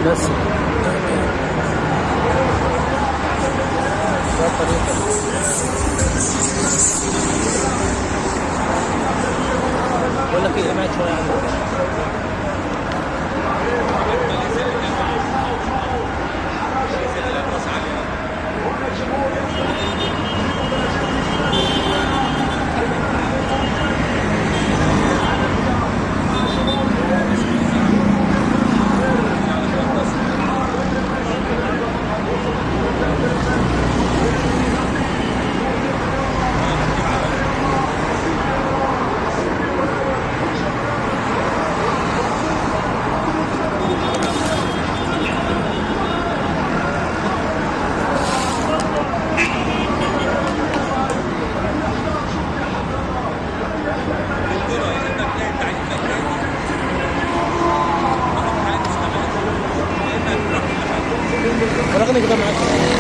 بس ده الطريقة بقول لك ايه ابعد شوية عنك رغم كده معاك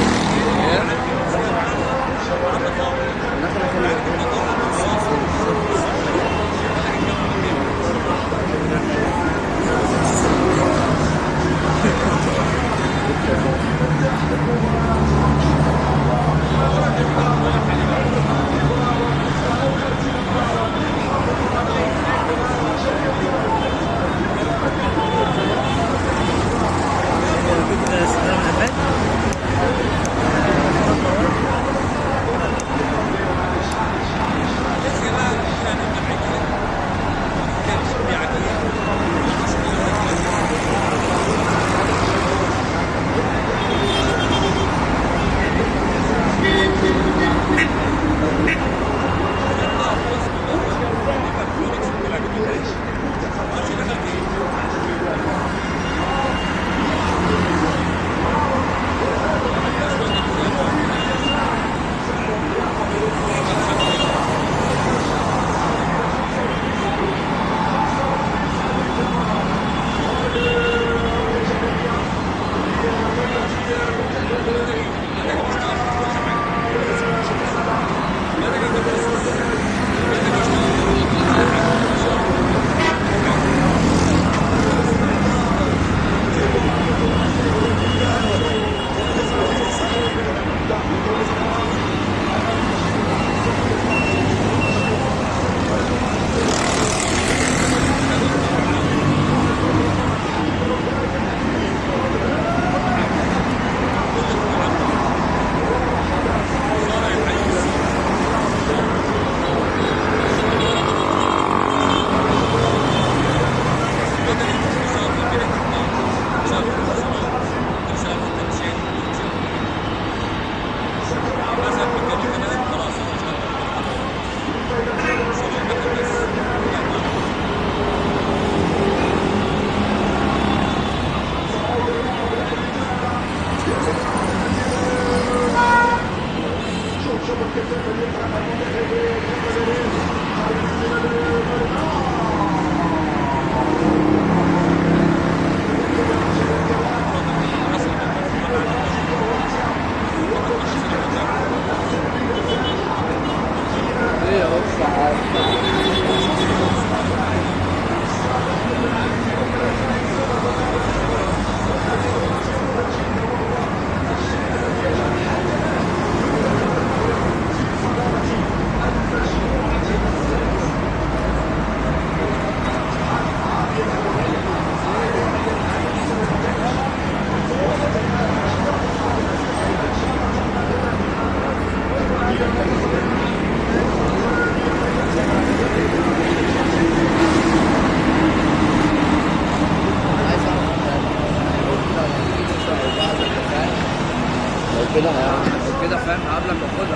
كده لو كده فاهم هقابلك واخدها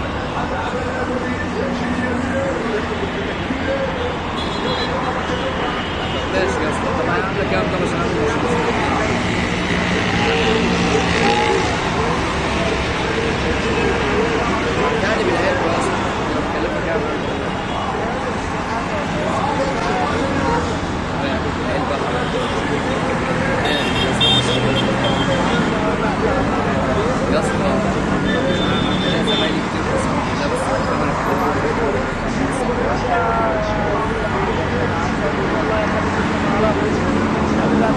ماشي ماشي يا اسطى طب هعمل لك كام ده عشان اعمل يعني بالعلم يا اسطى انا بكلمك كام يا اسطى انا زمايلي كتير بس ده بس ربنا يخليك.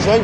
شوي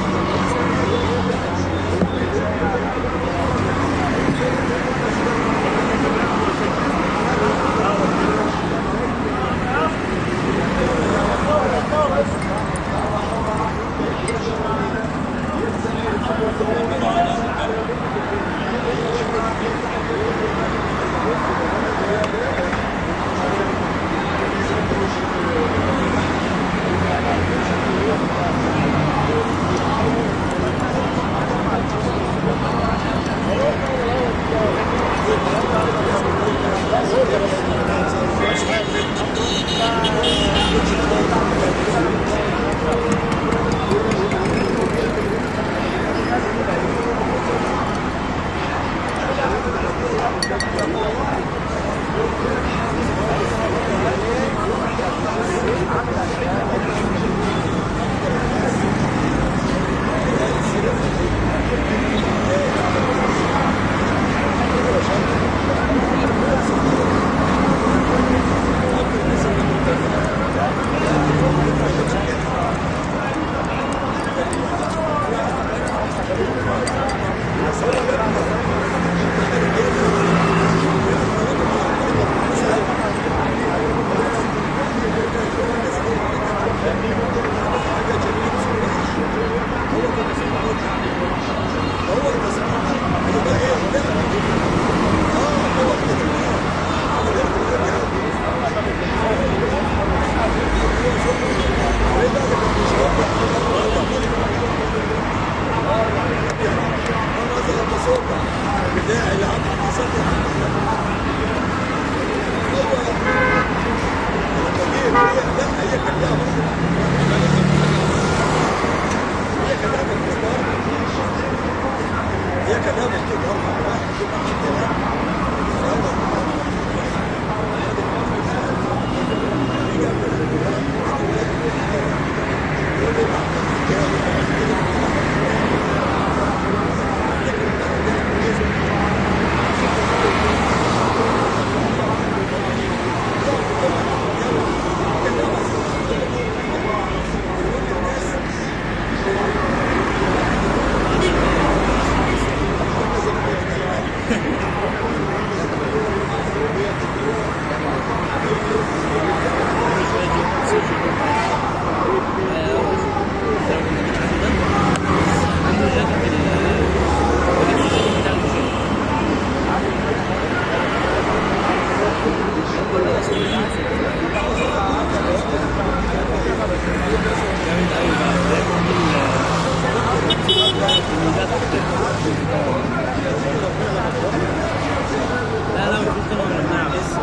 لا لا مش ممكن ولا مناعة بس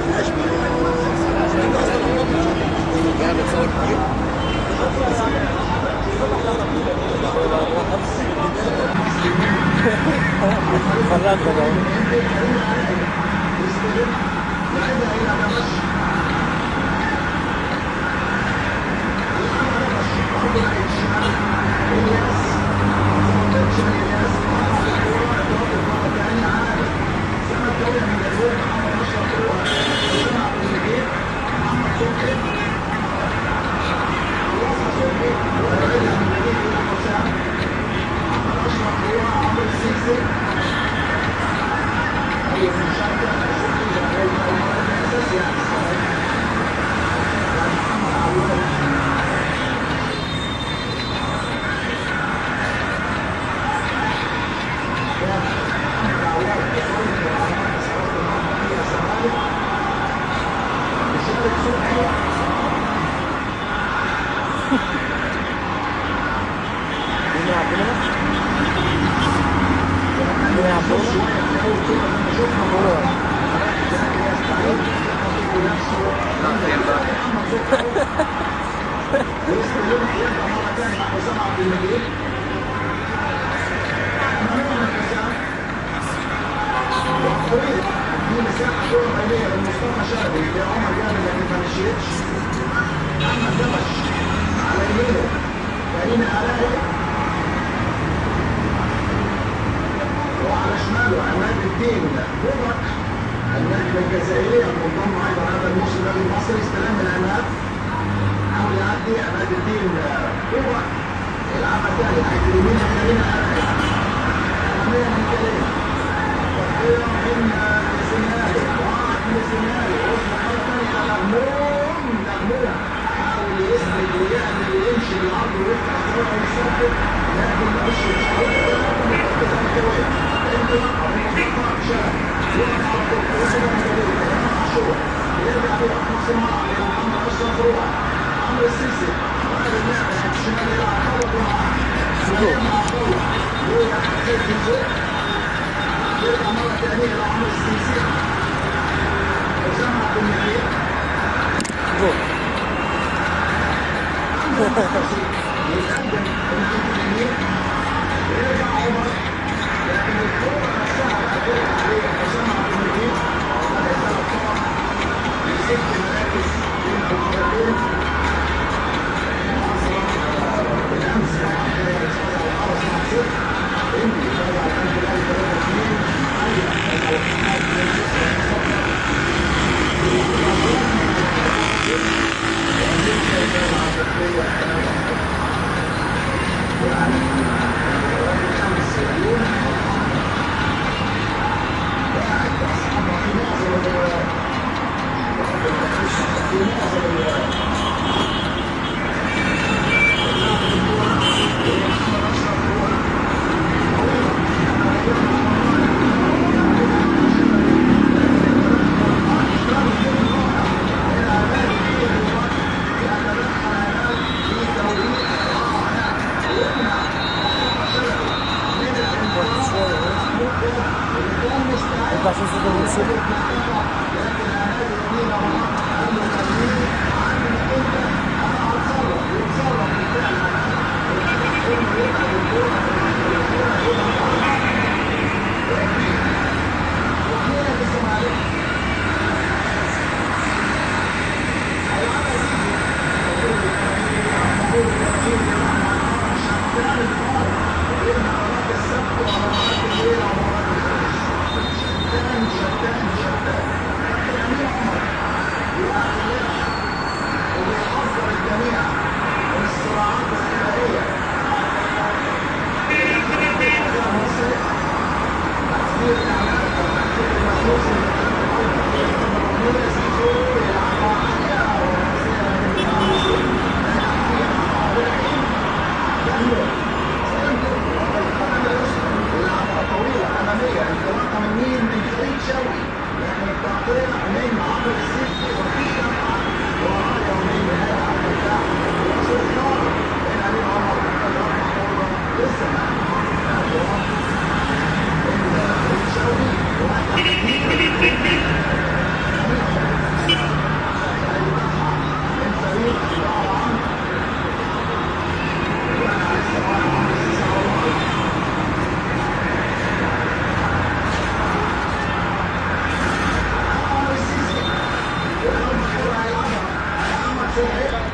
انا بتصور كتير فرقت بقى مين عبدنا مين عبدنا وعلى شماله عماد الدين بوبك النجم الجزائري المنضم ايضا هذا الموسم للمصري استلام من عماد حاول يعدي عماد الدين بوبك يلعبها تاني ناحية اليمين اليمين أمامية من كريم تغطية من سيناري وقعت من سيناري وصل مرة تانية على مغموم مغموم حاول يسند ويعمل ويمشي بالعرض ويفتح الزاوية ويسدد لكن مش انت نقر انت شغل يقف على طول وصل من عاشور يرجع بيها في نص الملعب الى محمد اشرف روح عمرو السيسي بعد اللعب الشمال يلعب طلب ومعاه سليم مع طلب يرجع حسين في الجول يرجع مرة ثانية لعمرو السيسي حسام عبد المجيد جول يتقدم ناحية اليمين ويرجع عمر لكن الكورة نفسها بقى ترجع عليه حسام عبد المجيد ولا يزال الطرف يسد مراكز بين المباراتين بالامس طبعا كان الفوز على الحرس 1-0 انبي فاز على البنك الاهلي 3-2 علي فاز على الاتحاد 2-0 يطلع شو صوت الموسيقى طويلة أمامية انطلاقة من مين؟ من فريد شوقي لكن التغطية من عمرو السيسي وفي دفعة ورايا ومن نهاية على الدفاع وصل طارق من أمين عمر انطلاق محفوظة لسه ما انطلاق من فريد شوقي واحدة من فريد على عمرو وانا لسه واقع عمرو السيسي على الله عمرو السيسي ولو محور هيلعبها محمد صبحي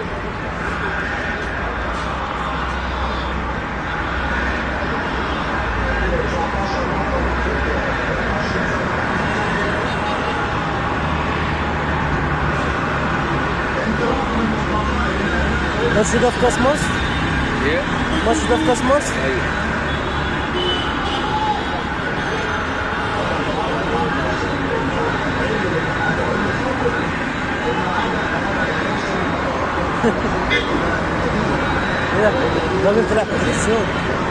ماتش ده في كاس مصر ايه؟ ماتش ده في كاس مصر ايوه ايه ده الراجل طلع في التلفزيون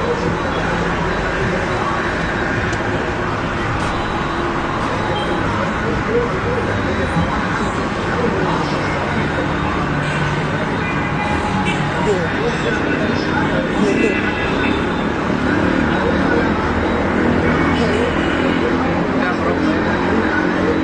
يا مربى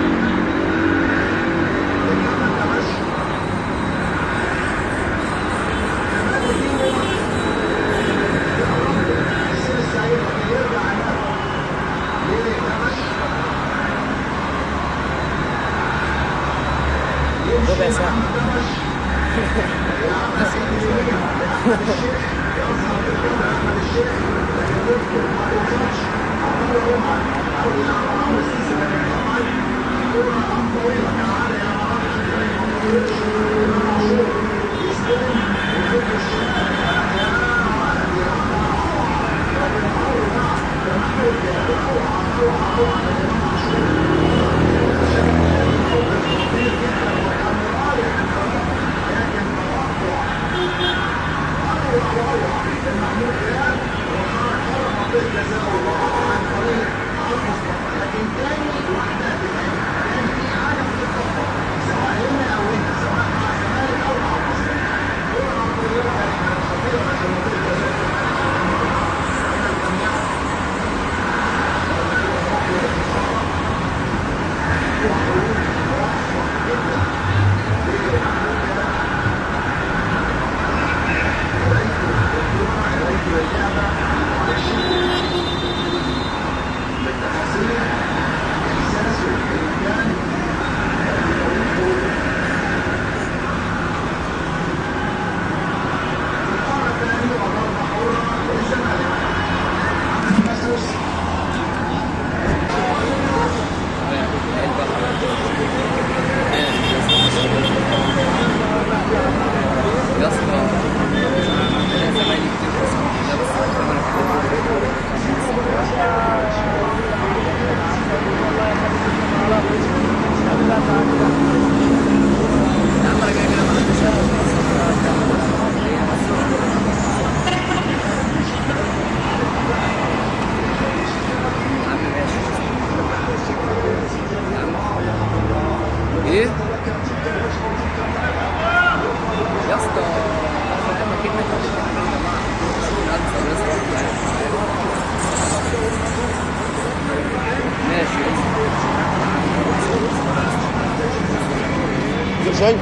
ربع ساعة شاي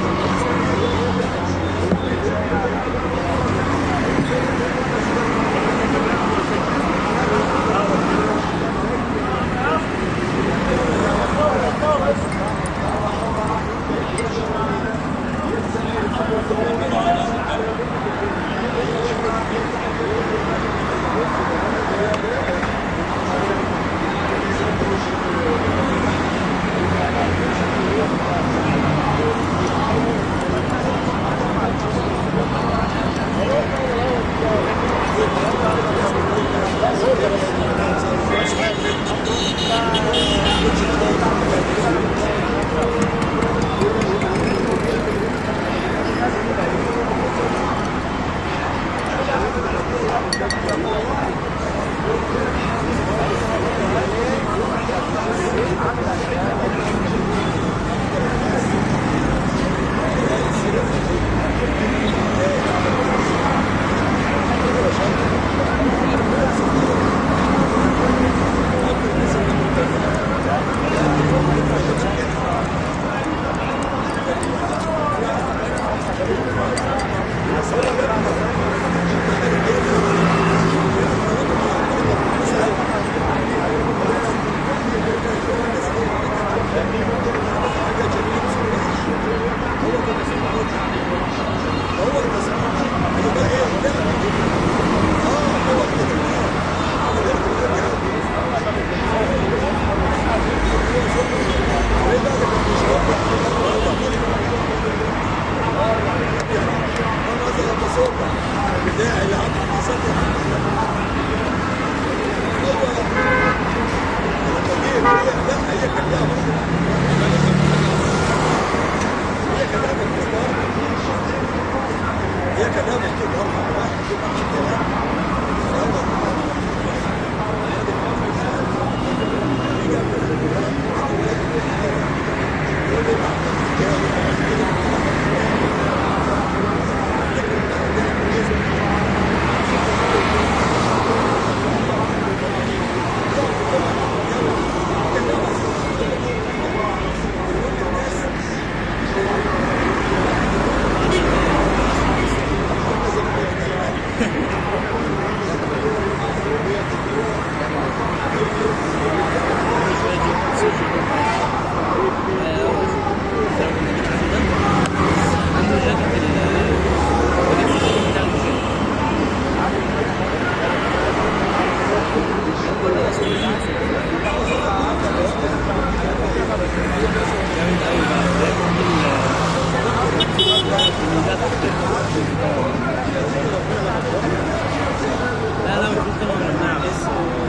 لا لا مش ممكن ولا مناعة بس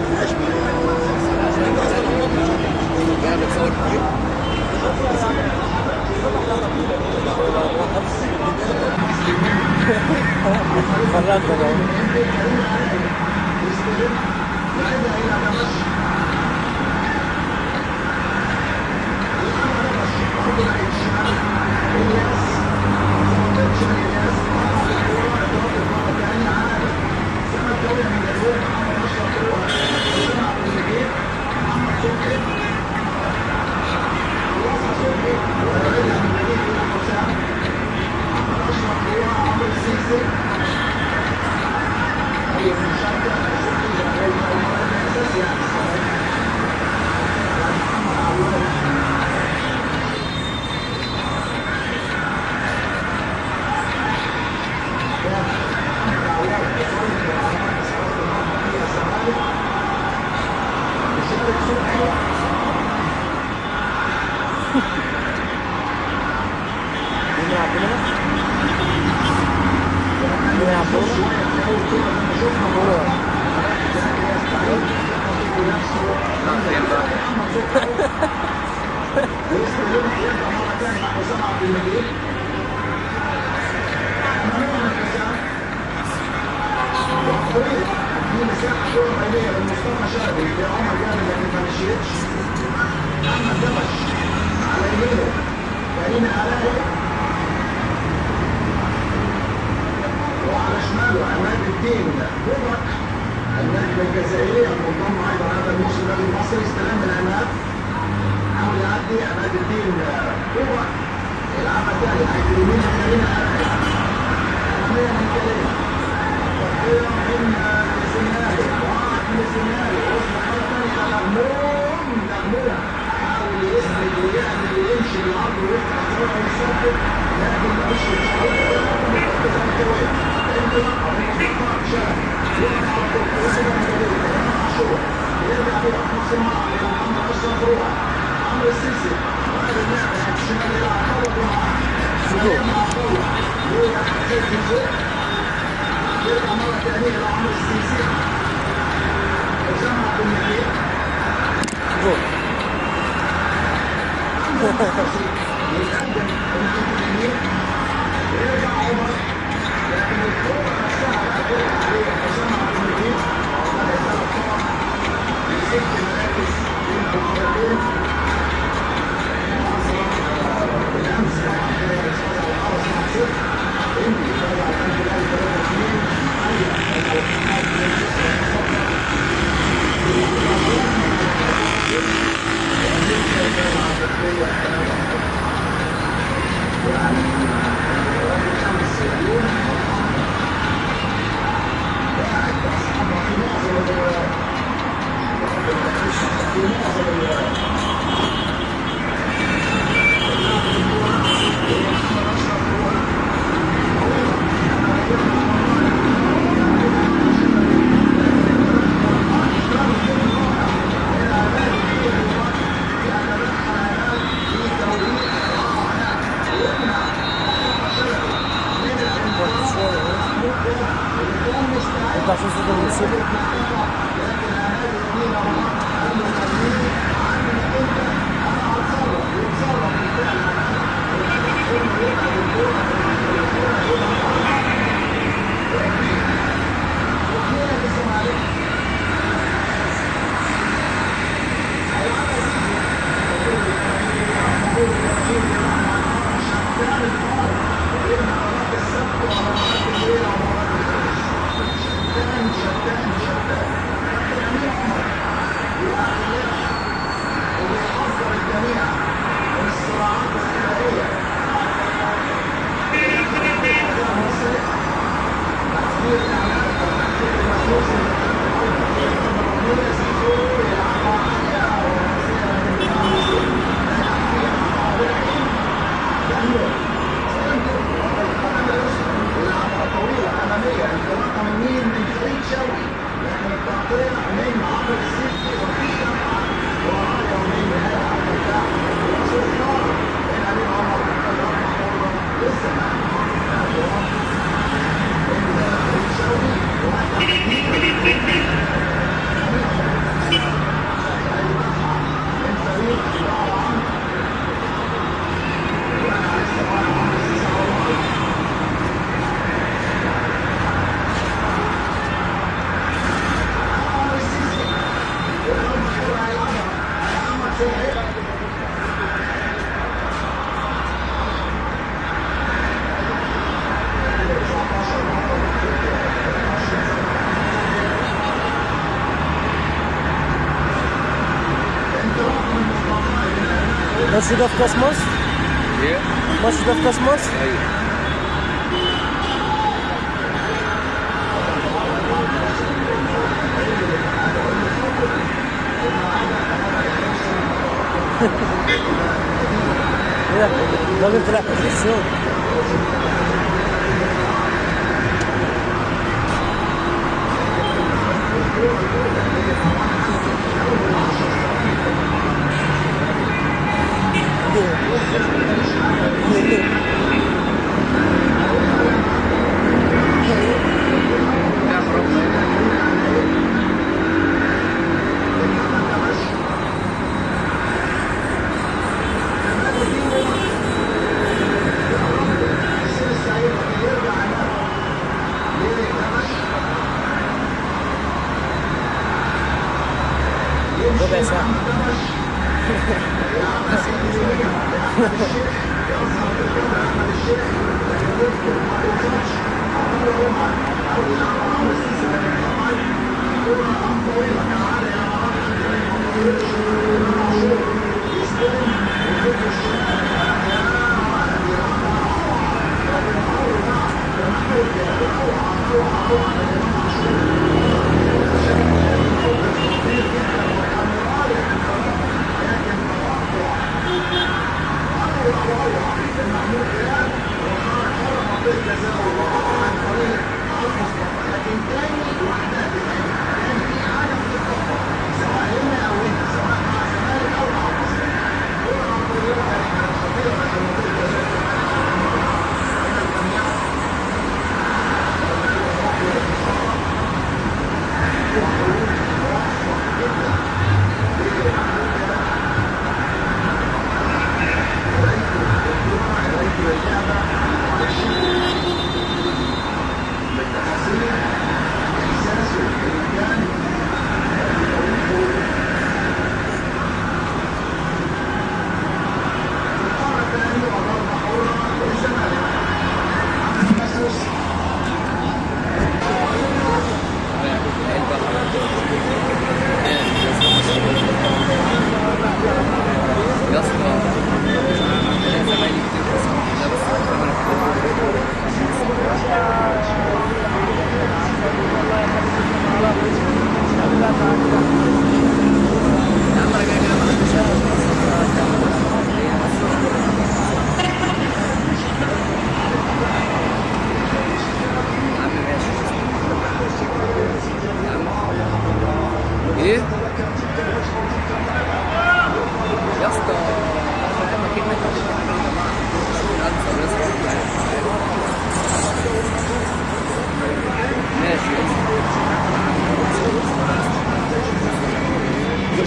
انا بتصور كتير فرقت بقى مين عبد الله؟ مين عبد الله؟ هو لا فين بقى دي مساحه شويه غنيه لمصطفى شلبي في عمر جابر لكن ما مشيتش احمد دبش على يمينه كريم علاء وعلى شماله عماد الدين مبرك الناخبه الجزائريه المنضم ايضا هذا الموسم النادي المصري استلم من عماد حاول يعدي عماد الدين مبرك يلعبها تاني ناحية اليمين هنا أمامية من كريم تغطية من السناري واحد من السناري وصل مرة تانية على مغمون مغمون حاول يسند ويعمل ويمشي بالعرض ويفتح الزاوية ويسدد لكن مش انطلاقة من انطلاق شاب يقف على الطرق وصل المدرب امام عاشور يرجع بيها في نص الملعب لمحمد اشرف روح عمرو السيسي واخد اللعب ناحية الشمال يلعب طلب معاه سليم مع طلب يروح زيت الزيت يرجع مرة ثانية لعمرو السيسي وجمع بن يحيى جول يتقدم الناحية اليمين ويرجع عمر لكن الكورة نفسها بقى ترجع عليه وجمع بن يحيى وبدأ يتلعب طبعا يسد مراكز بين الخطين بالامس طبعا كان الاستاذ على الحرس مع صفر انبي فاز على البنك الاهلي 3 2 علي فاز على الاتحاد 2 0 يطلع شو صوت الموسيقى طويلة أمامية انطلاقة من مين؟ من فريد شوقي لكن التغطية من عمرو السيسي وفيها ورايا ومن نهاية على الدفاع وصل طارق من أمين عمر الرقم مرة لسه ما من فريد شوقي واحد من فريد طبعا وانا لسه وانا عمرو السيسي على الله الماتش ده في كاس مصر ايه؟ الماتش ده في كاس مصر ايوه ايه ده الراجل طلع في التلفزيون نعم ربنا ربع ساعة بس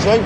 شايف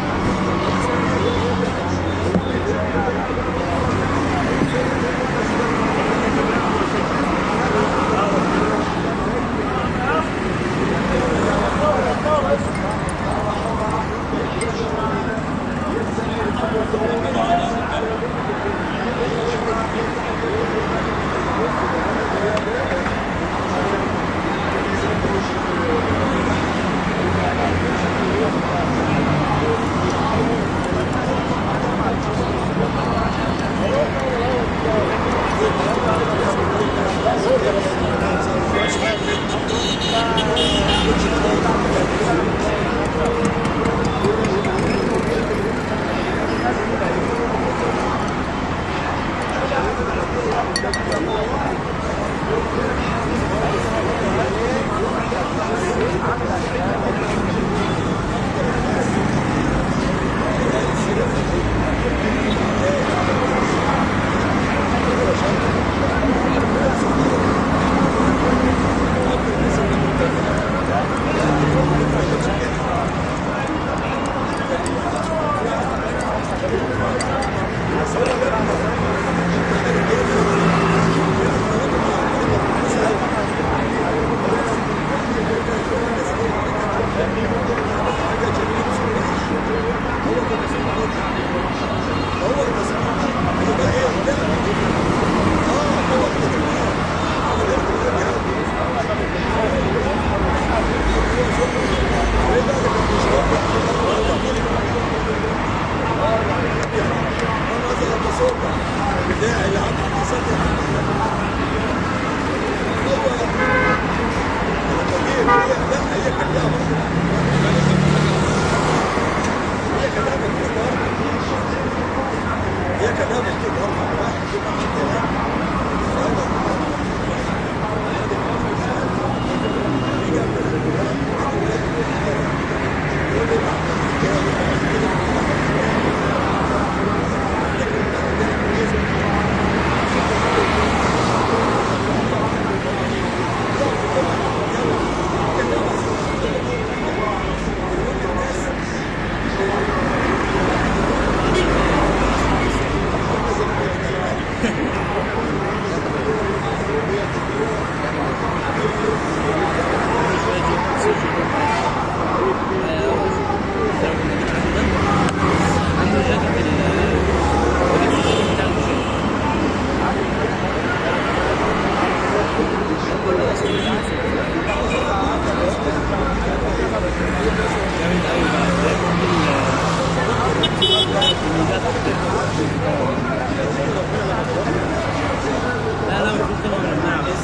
لا لا مش ممكن ولا مناعة بس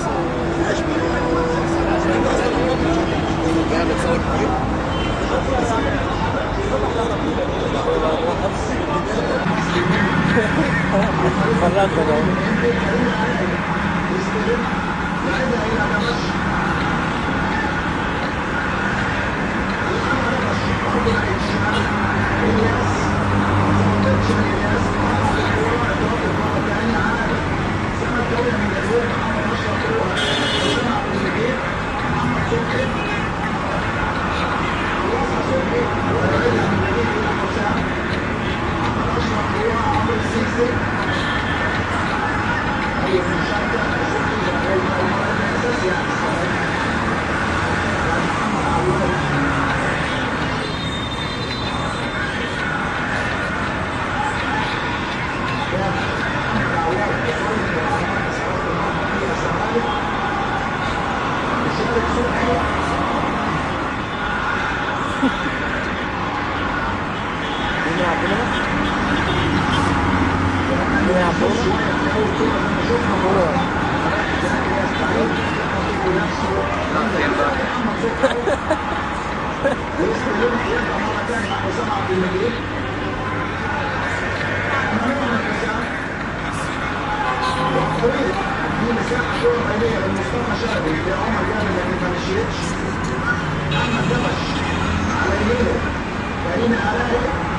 انا بتصور كتير فرقت اهو مين يلعبونا بقى؟ مين يلعبونا؟ هو دي مساحه كوره بينيه بين مصطفى شلبي لعمر جابر لكن ما مشيتش محمد دبش على يمينه كريم علاء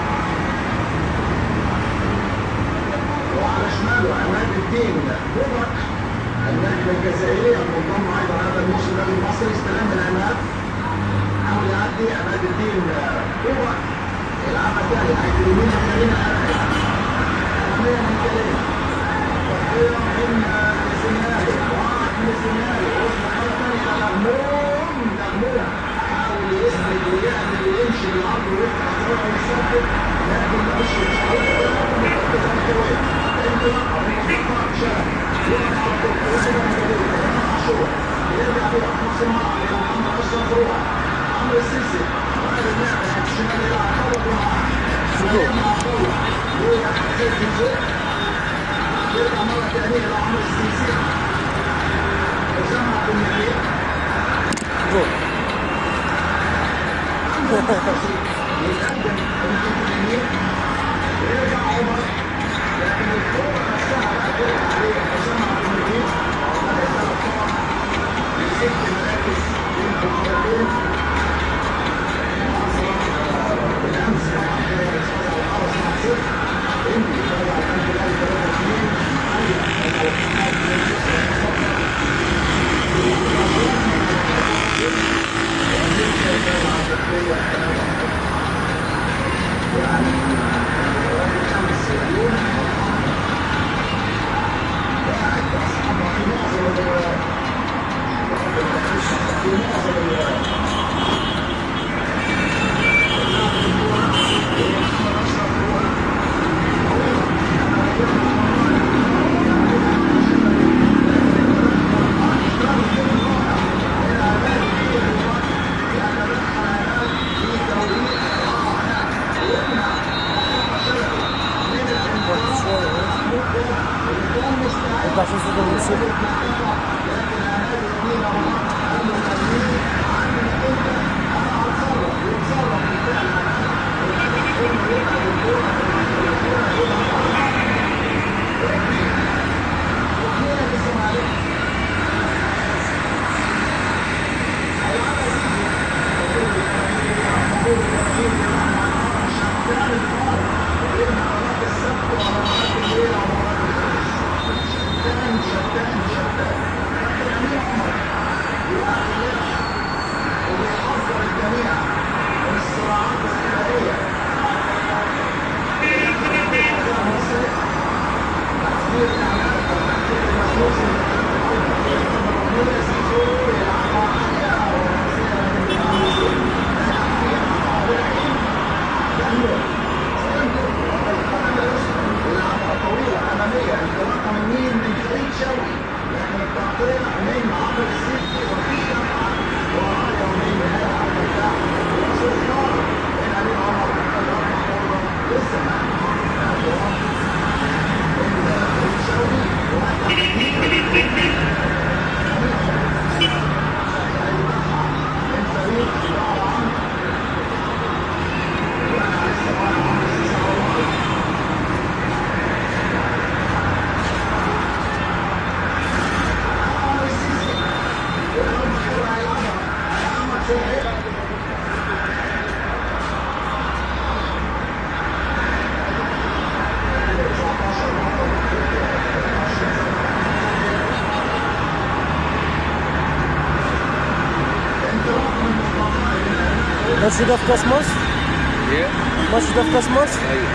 وعلى شماله عماد الدين مبارك النجم الجزائري المنضم ايضا هذا الموسم الذي المصري استلم من عماد حاول يعدي عماد الدين مبارك يلعبها تاني ناحية اليمين كريم أمامية من كريم تغطية من سيناري وقعت من سيناري وصل مرة تانية على مغموم مغموم حاول يسند ويعمل ويمشي بالعرض ويفتح الزاوية ويسدد لكن مش مش يرجع بيها نص الملعب لمحمد اشرف روح عمرو السيسي وقال اللاعب الشمال يلعب خبط ومعاه سليم مع قوة يرجع حسين الجزء يرجع مرة ثانية لعمرو السيسي وجمع بالنهاية جول يتقدم من اليمين ويرجع عمر لكن الكورة نفسها بقى ترجع عليه وجمع بالنهاية وعمل يسار طبعا يسد مراكز بين الفريقين بالامس طبعا كان الفوز على الحرس 1-0 انبي فاز على البنك الاهلي 3-2 يطلع شو صوت الموسيقى طويلة أمامية انطلاقة من مين من فريد شوقي لكن التغطية من عمرو السيسي وفي دفعة وراية ومن نهاية على الدفاع وصل طارق من أمين عمر الرابع مرة لسه ما من فريد شوقي وقت من فريد بعد عمرو وانا لسه بعد عمرو السيسي على الأرض ماتش ده في كاس مصر ايه؟ ماتش ده في كاس مصر ايوه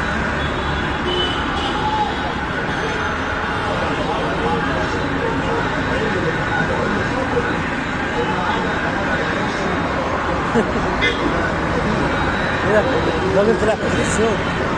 ايه ده الراجل طلع في التلفزيون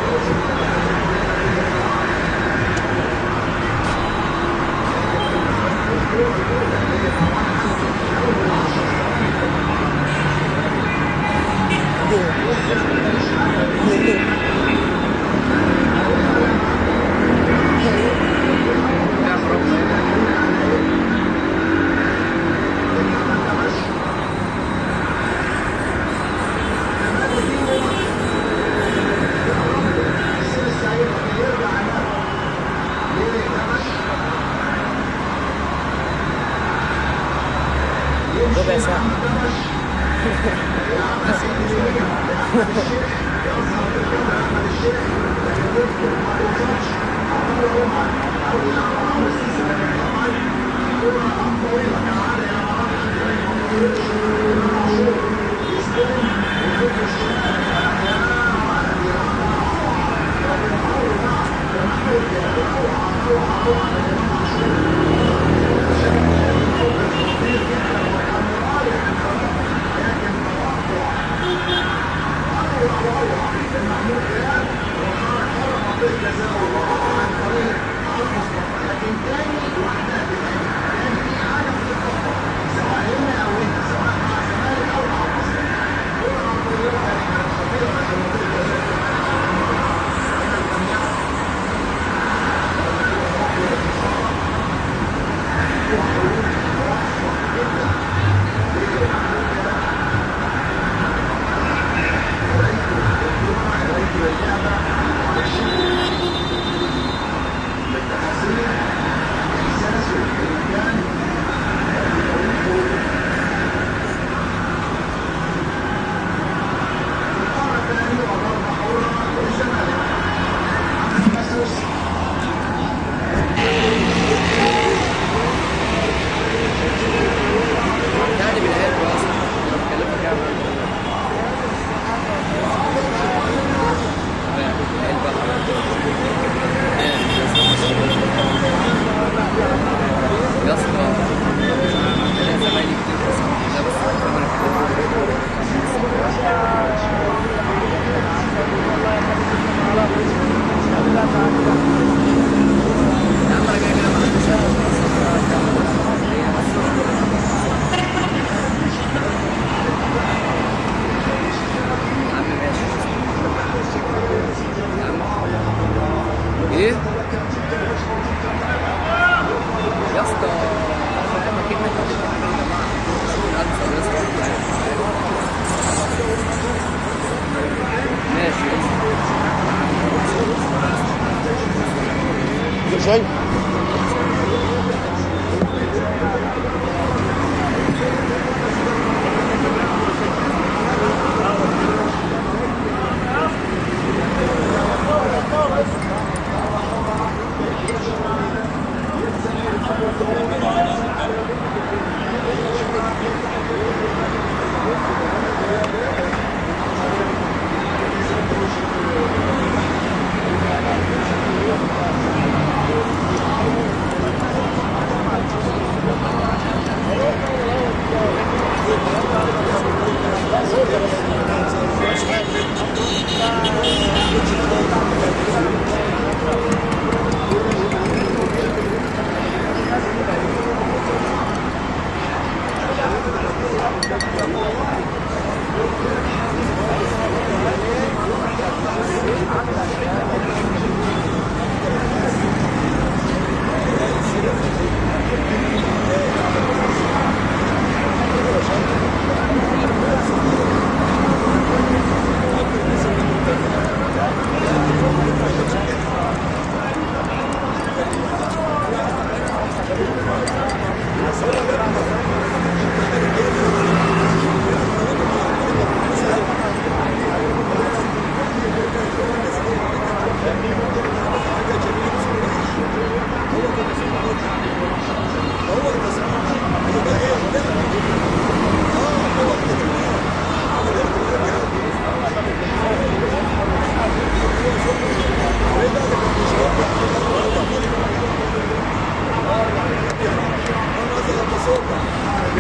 ربع ساعة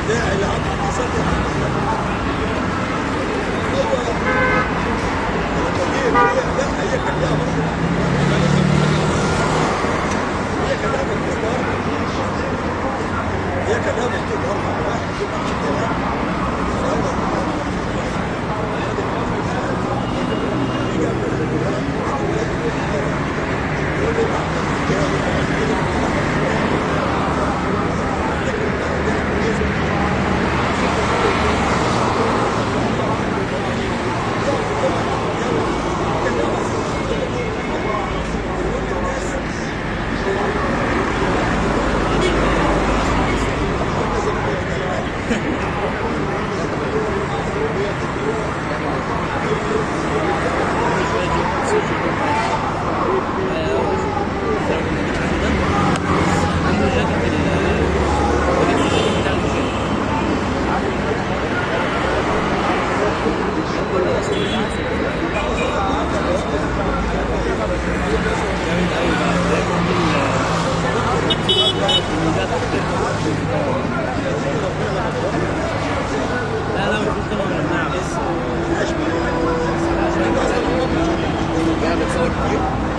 داعي لعطف حصلت لا هي كلها هي كلها مكتوبة هي كلها مكتوبة واحد لا لا مش ممكن نمنعه قاعد بتصور كتير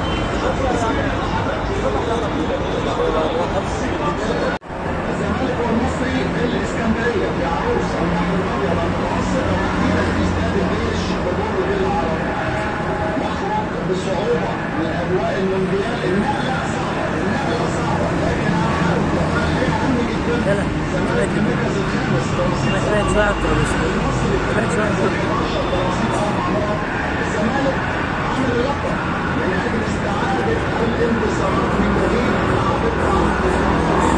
الزمالك والمصري الاسكندريه في عروس البحر الابيض المتوسط وتحديدا في استاد الجيش بمر بالعرب نخرج بصعوبه من اجواء المونديال النقله صعبه النقله صعبه لكن هنحاول هي اهم جدا يلا الزمالك في المركز الخامس برصيد انا كده شويه على الترابيزه المصري في كده شويه على الترابيزه 11 برصيد سبع مرات الزمالك عمل اللقب من اجل استعاده الانتصارات من جديد مع بكره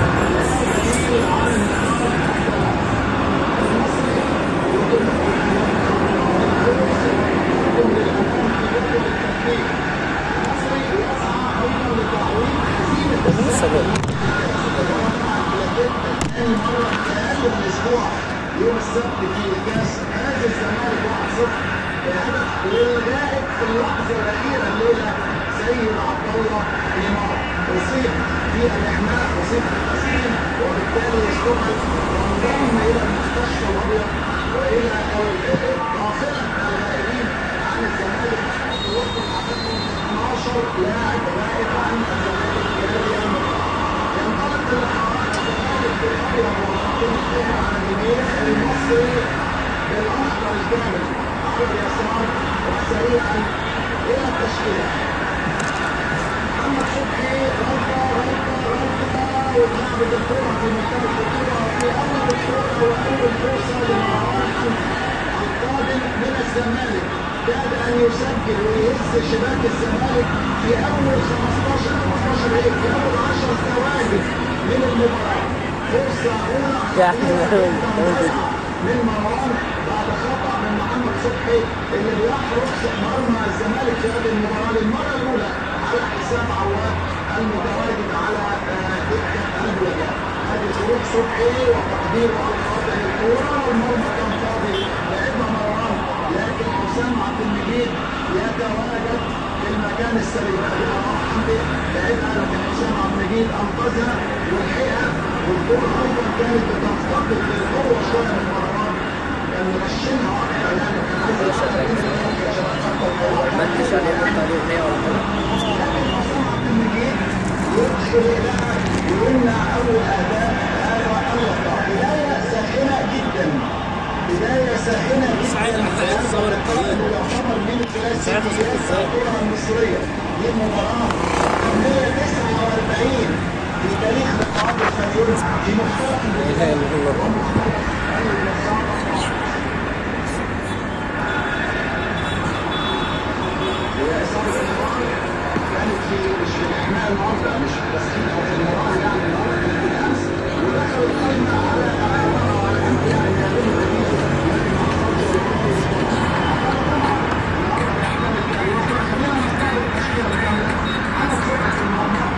لسه جاي ثاني مرة أقل من أسبوع يوم السبت في الكاس فاز الزمالك 1-0 بهدف للغائب في اللحظة الأخيرة الليلة سيد عبد الله نيمار أصيب في الإحماء أصيب في التسليم وبالتالي استبعد وانضم إلى المستشفى الأبيض وإلى قافلة الغائبين عن الزمالك توقف عددهم 12 لاعب غائب عن الزمالك في هذه المباراة ينطلق اللقاء الزمالك بالابيض وخط الدفاع على اليمين المصري بالاخضر الكامل على اليسار وسريعا الى التشكيله محمد صبحي غلطه غلطه غلطه واتلعبت الكره في مكان الخطوره في اول الكره واول فرصه لمروان القادم من الزمالك كاد ان يسجل ويهز شباك الزمالك في اول 15 15 ايه في اول 10 ثواني من المباراه فرصه اولى يا أحمد. من مروان بعد خطا من محمد صبحي اللي بيحرس مرمى الزمالك في هذه المباراه للمره الاولى على حساب عواد المتواجد على آه، دكه البدلاء هذه خروج صبحي وتقدير الخاطئ للكوره والمرمى كان فاضي لعبها مروان لكن حسام عبد المجيد يتواجد في المكان السليم هذه مروان حمدي لعبها لكن حسام عبد المجيد انقذها ولحقها والكوره ايضا كانت بتنتقل للقوه شويه من مروان كان مغشمها اكتر يعني كان عايز ما تجيش عليه حتى عليه اغنيه ولا حاجه يدخل لها ويمنع اول اداء هذا اللقاء بدايه ساخنه جدا بدايه ساخنه جدا تصور الطريق يعتبر من مش عارف أصدق كلاسيكيات إزاي. الكره المصريه دي مباراه 149 في تاريخ لقاءات الفريق في مختلف لا اله الا الله هي اصابه النهار كانت في مش في الاحماء النهارده مش في التسخين او في المباراه يعني النهارده كانت بالامس ودخل القائمه على على انت يعني يعملوا نتيجه لكن ما حصلش خلينا نستعرض التشكيله الكامله على سرعه المرمى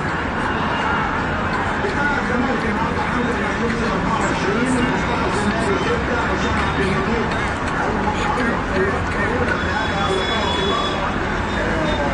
بتاع الزمالك النهارده حمزه المسلوسي 24 مصطفى الزناري 6 حسام عبد المجيد المتعلق في الوقت الاولى في هذا اللقاء في اللحظه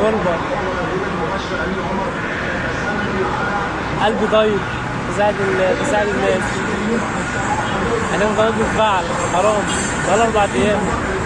الغربة قلبي طيب بساعد ال- بساعد الناس انا مضغوط بالفعل حرام بقى اربع ايام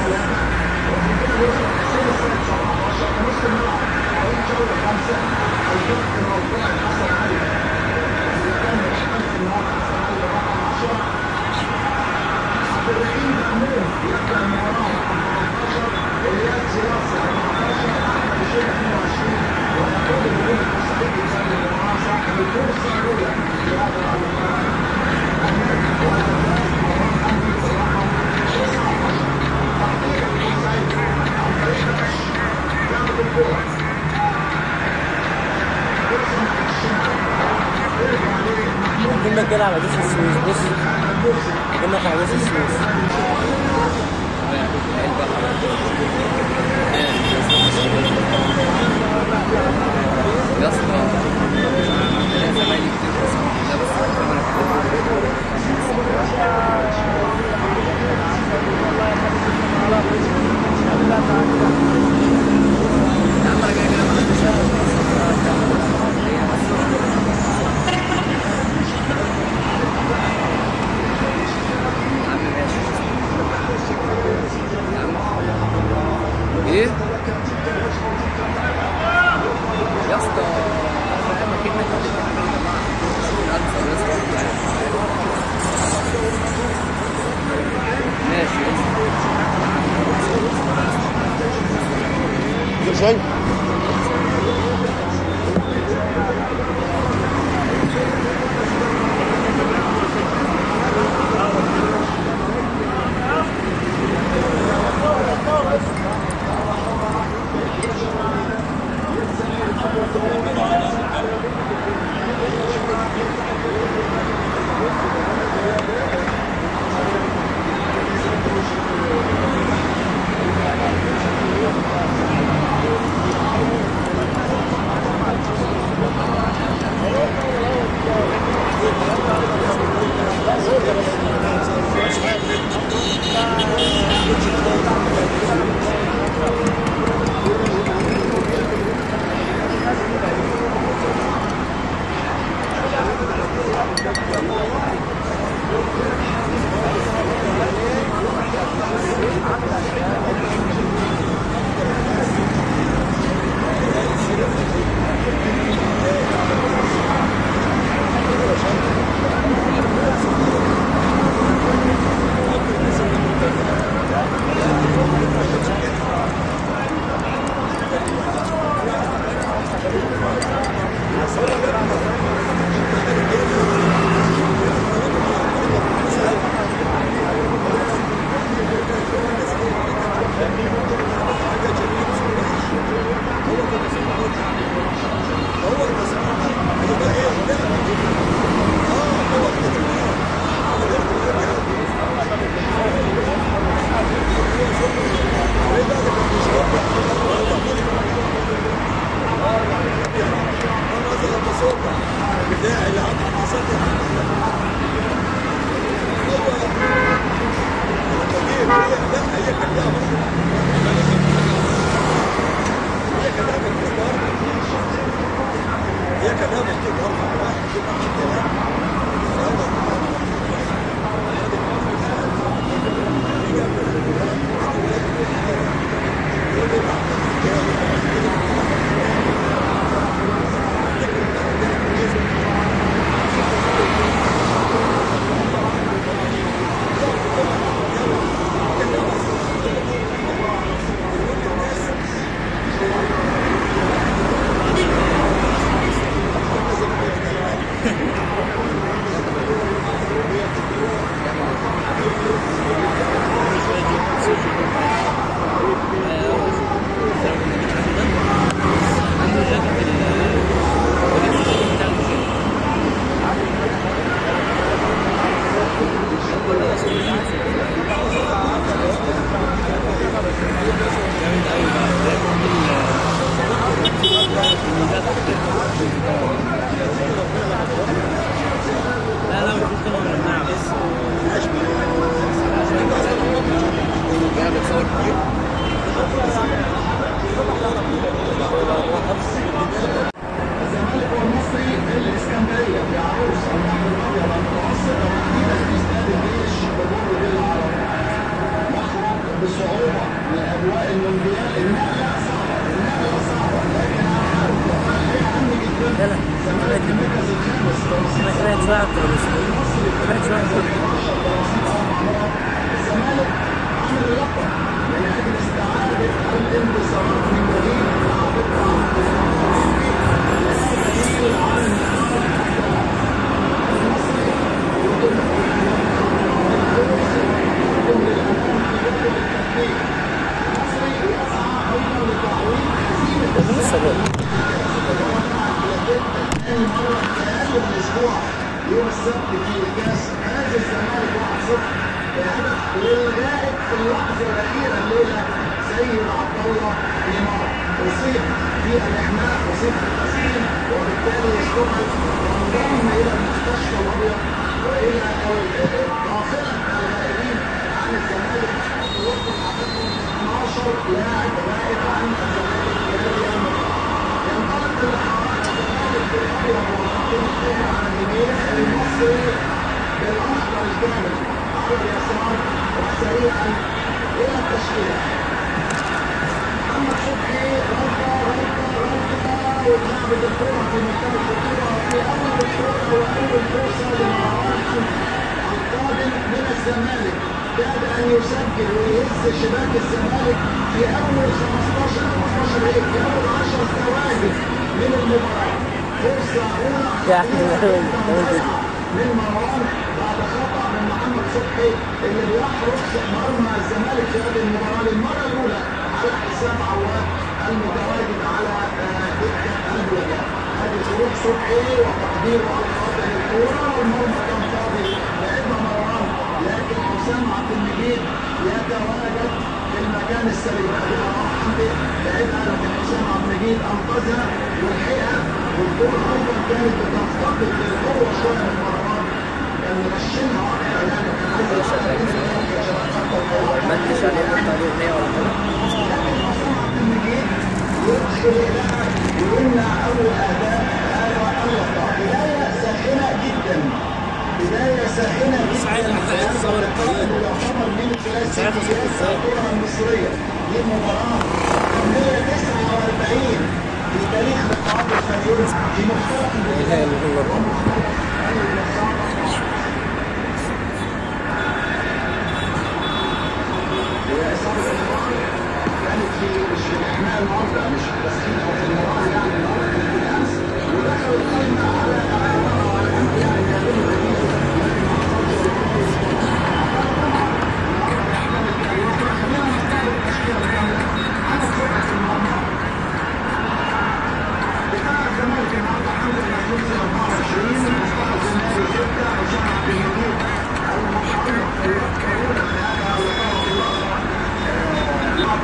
كنا كده على جسر السويس بص كنا على جسر السويس يا اسطى انا زمايلي كتير بس لا بس ربنا يا عم انا جاي كده ما عنديش يا عم ماشي يا عم ايه يا اسطى لما كلمة ماشي شاي العروس البحر الابيض المتوسط وتحديدا في استاد الجيش بمر بالعرب نخرج بصعوبه من اجواء المونديال النقله صعبه النقله صعبه لكن هنحاول الحقيقه عندي جدا يلا زمالك المركز الخامس برصيد انا سمعت شويه اكتر بس سمعت شويه اكتر الزمالك عمل اللقب من اجل استعاده الانتصارات من جديد بعد التعاقد الدليل على لسه بقى ثاني مرة في أقل من أسبوع يوم السبت في الكاس فاز الزمالك 1-0 بهدف للغائب في اللحظة الأخيرة الليلة سيد عبد الله نيمار أصيب في الإحماء أصيب في التسليم وبالتالي استبعد وانضم إلى المستشفى الأبيض وإلى قافلة الغائبين عن الزمالك توفر عددهم 12 لاعب غائب عن الزمالك في هذه المباراة ينطلق اللقاءات الزمالك بالابيض ويقدم الثاني على اليمين المصري بالاخضر الكامل على اليسار وسريعا الى التشكيله محمد صبحي ركع ركع ركع وتلعب الكره في مكان الخطوره في اول الكره واول فرصه لمروان القادم من الزمالك كاد ان يسجل ويهز شباك الزمالك في اول 15 15 ايه في اول 10 ثواني من المباراه فرصه اولى يا أخي، من مروان بعد خطا من محمد صبحي اللي بيحرس مرمى الزمالك في هذه المباراه للمره الاولى على حساب عواد المتواجد على آه، دكه البلدان هذه خروج صبحي وتقديره على خاطر الكوره والمرمى كان فاضي لعبها مروان لكن حسام عبد المجيد يتواجد في المكان السليم هذه مروان حمدي لعبها لكن حسام عبد المجيد انقذها والحقيقه والكوره ايضا كانت بتفتقد للقوه شويه من مروان كان مرشنها اكتر يعني كان عايز يشغل ما انتش عليه حط عليه اغنيه ولا حاجه لكن حسام عبد المجيد يدخل لها ويمنع اول اهداف هذا اللقاء بدايه ساخنه جدا بدايه ساخنه جدا يعتبر من ثلاث سنوات الكره المصريه دي مباراه 149 في تاريخ لقاءات الفريقين في مختلف لا اله الا الله كانت في مش في الاحماء النهارده مش في التسخين او في المباراه يعني النهارده كانت بالامس ودخل القائمه على على يعني يعملوا جديد لكن ما حصلش خلينا نستعرض التشكيله الكامله على سرعه المرمى بتاع الزمالك النهارده حمد المسلوسي 24 مصطفى الزناري 6 حسام عبد المجيد المتعلق في الوقت الاولى في هذا اللقاء الاخر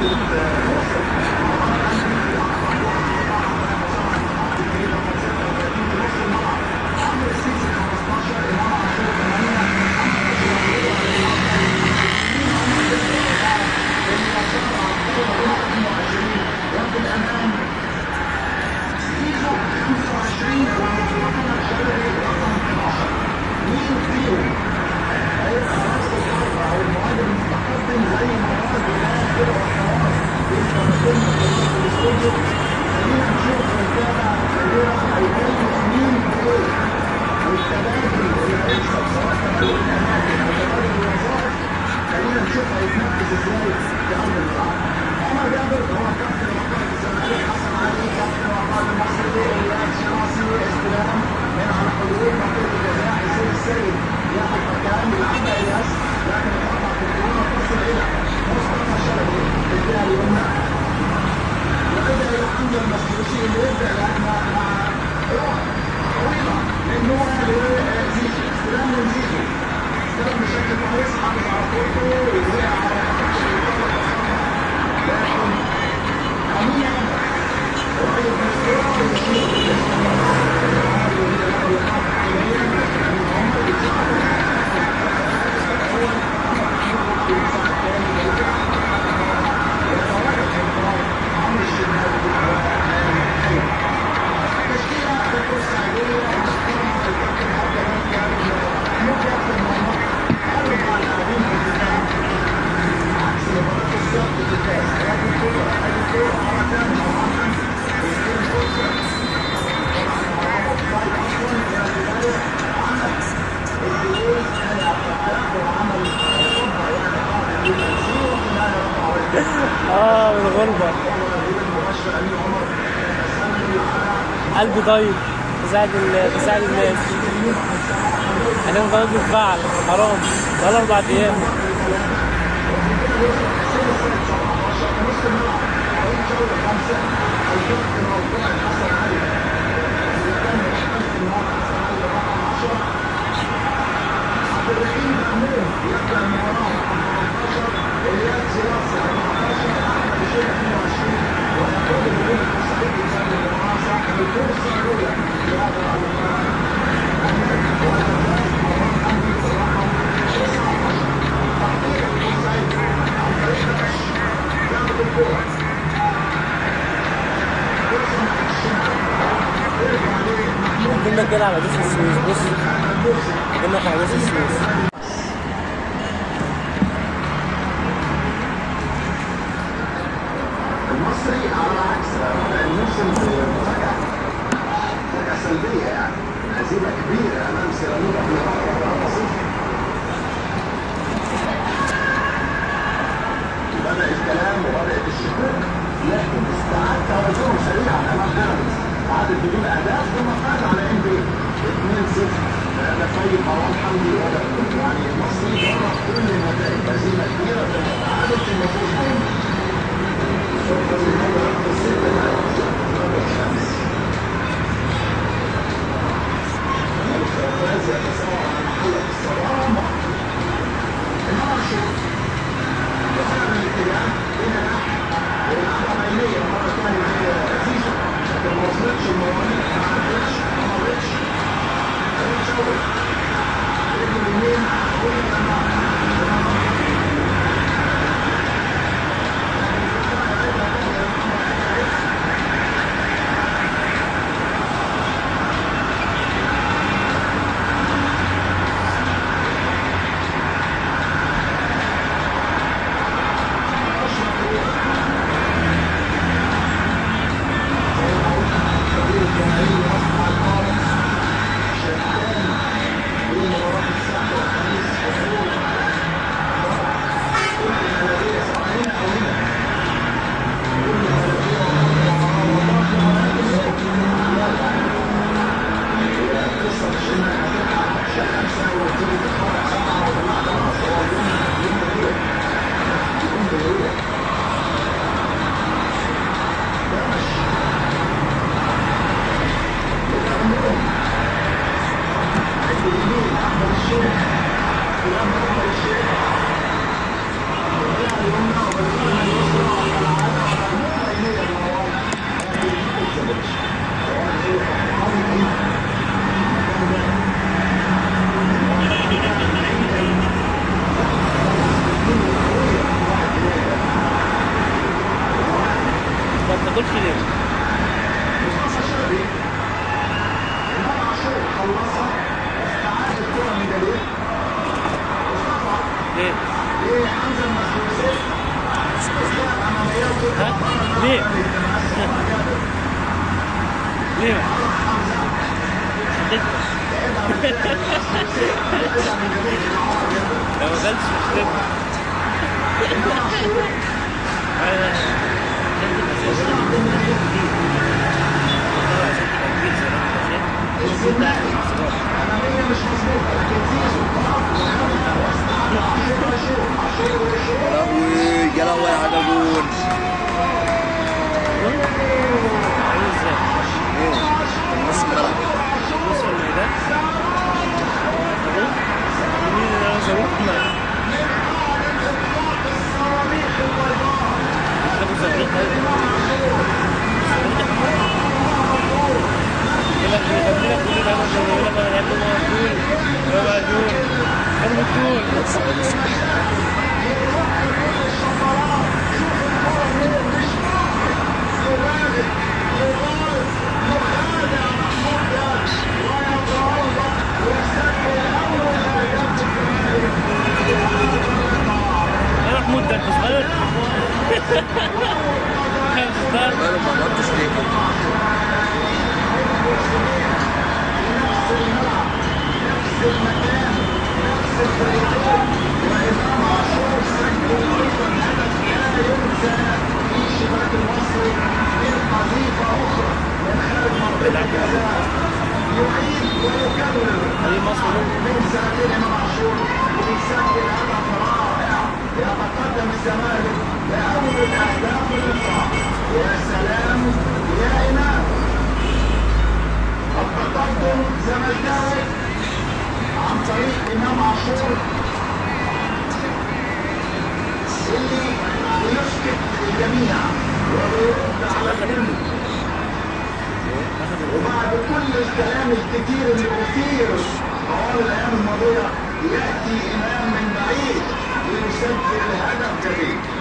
خلينا نشوف هيتنفذ ازاي في ارض الملعب. عمر جابر هو كابتن وقائد الزمالك حسن علي كابتن وقائد المصري الياس شراسي استلام من على حدود منطقه الجزاء حسين السيد ياخذ مكان يلعبها الياس لكن الخطا في الكوره تصل الى مصطفى شلبي في الجهه اليمنى وإذا إلى حمد المسلوسي اللي يبدأ لعبها مع روح طويلة من نوع لزيزو استلام من زيزو استلم بشكل كويس حافظ على كورته ويضيع على لكن اه من الغربة قلبي طيب بساعد ال- بساعد الناس انا من قناة بالفعل حرام بقى اربع ايام كنا كده على جسر السويس بص كنا على جسر السويس المصري على عكس الموسم مفاجأة مفاجأة سلبية يعني هزيمة كبيرة أمام سيراميكا في نقاط بسيط بدأ الكلام وبدأت الشكوك لكن استعاد توازنه سريعا أمام بيراميدز عادت بدون أهداف ثم فاز على إم بي 2-0 بهدفي مروان حمدي وهدف يعني المصري جرب كل النتائج هزيمة كبيرة تعادل في النفوذ هنا ما بتاكلش ليه؟ ليه؟ ها؟ ليه؟ ليه؟ شددت لو ما اكلتش مش شددت أنا- يا لهوي يا لهوي على جابون عامل ازاي؟ ايه نص الملعب بص في الميدان اهو مين اللي انا زودت معاه؟ بتاخد زغلول طيب يقول لك بيخلي لك كل ده عشان يقول لك انا لعبت مع الدول ربع دول حلو الدول يا محمود ده انت صغير انت صغير ماله ما عملتش ليه كده يا ينسى في شباك المصري من قذيفة أخرى من خارج منطقة الجزاء يعيد ويكرر هذه مصر من سنتين امام عاشور ويسجل هدف رائع يتقدم الزمالك لاول الاهداف اللقاء يا سلام يا امام التقدم زملكاوي عن طريق امام عاشور اللي بيسكت الجميع وبيرد على الكل وبعد كل الكلام الكتير اللي أثير طوال الأيام الماضية يأتي إمام من بعيد ليسجل هدف جديد